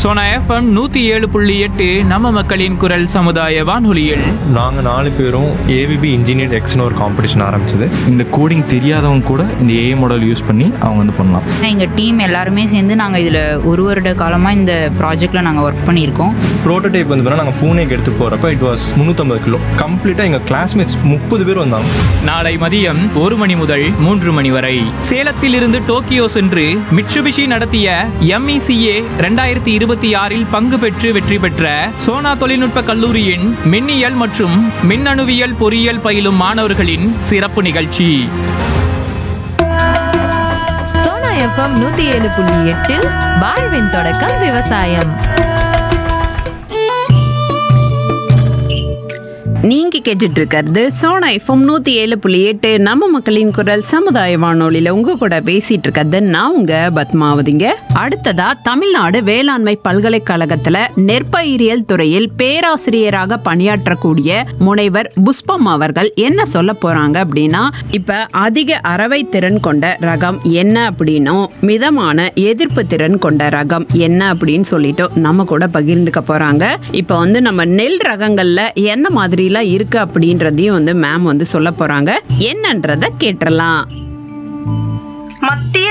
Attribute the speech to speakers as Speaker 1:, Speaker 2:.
Speaker 1: Sona FM நூத்தி ஏழு புள்ளி எட்டு நம்ம மக்களின் குரல் சமுதாய வானொலியில்
Speaker 2: நாங்கள் நாலு பேரும் ஏவிபி இன்ஜினியர் எக்ஸ்னு ஒரு காம்படிஷன் ஆரம்பிச்சது
Speaker 3: இந்த கோடிங் தெரியாதவங்க கூட இந்த ஏஐ மாடல் யூஸ் பண்ணி அவங்க வந்து பண்ணலாம்
Speaker 4: எங்கள் டீம் எல்லாருமே சேர்ந்து நாங்கள் இதில் ஒரு வருட காலமாக இந்த ப்ராஜெக்டில் நாங்கள் ஒர்க் பண்ணியிருக்கோம்
Speaker 2: ப்ரோட்டோடைப் வந்து பார்த்தா நாங்கள் பூனேக்கு எடுத்து போகிறப்ப இட் வாஸ் முந்நூற்றம்பது கிலோ கம்ப்ளீட்டாக எங்கள் கிளாஸ்மேட்ஸ் முப்பது பேர் வந்தாங்க
Speaker 1: நாளை மதியம் ஒரு மணி முதல் மூன்று மணி வரை சேலத்தில் இருந்து டோக்கியோ சென்று மிட்சுபிஷி நடத்திய எம்இசிஏ ரெண்டாயிரத்தி இருபத்தி ஆறில் பங்கு பெற்று வெற்றி பெற்ற சோனா தொழில்நுட்ப கல்லூரியின் மின்னியல் மற்றும் மின்னணுவியல் பொறியியல் பயிலும் மாணவர்களின் சிறப்பு நிகழ்ச்சி
Speaker 5: சோனா எஃப்எம் நூத்தி ஏழு புள்ளி எட்டில் வாழ்வின் தொடக்கம் விவசாயம்
Speaker 6: நீங்க கேட்டுட்டு இருக்கிறது சோனா எஃப்எம் நூத்தி ஏழு புள்ளி எட்டு நம்ம மக்களின் குரல் சமுதாய வானொலியில உங்க கூட பேசிட்டு இருக்கிறது நான் உங்க பத்மாவதிங்க அடுத்ததா தமிழ்நாடு வேளாண்மை பல்கலைக்கழகத்துல நெற்பயிரியல் துறையில் பேராசிரியராக பணியாற்றக்கூடிய முனைவர் புஷ்பம் அவர்கள் என்ன சொல்ல போறாங்க அப்படின்னா இப்ப அதிக அறவை திறன் கொண்ட ரகம் என்ன அப்படின்னும் மிதமான எதிர்ப்பு திறன் கொண்ட ரகம் என்ன அப்படின்னு சொல்லிட்டு நம்ம கூட பகிர்ந்துக்க போறாங்க இப்ப வந்து நம்ம நெல் ரகங்கள்ல எந்த மாதிரிலாம் இருக்கு அப்படின்றதையும் வந்து மேம் வந்து சொல்ல போறாங்க என்னன்றத கேட்டுறலாம்
Speaker 7: மத்திய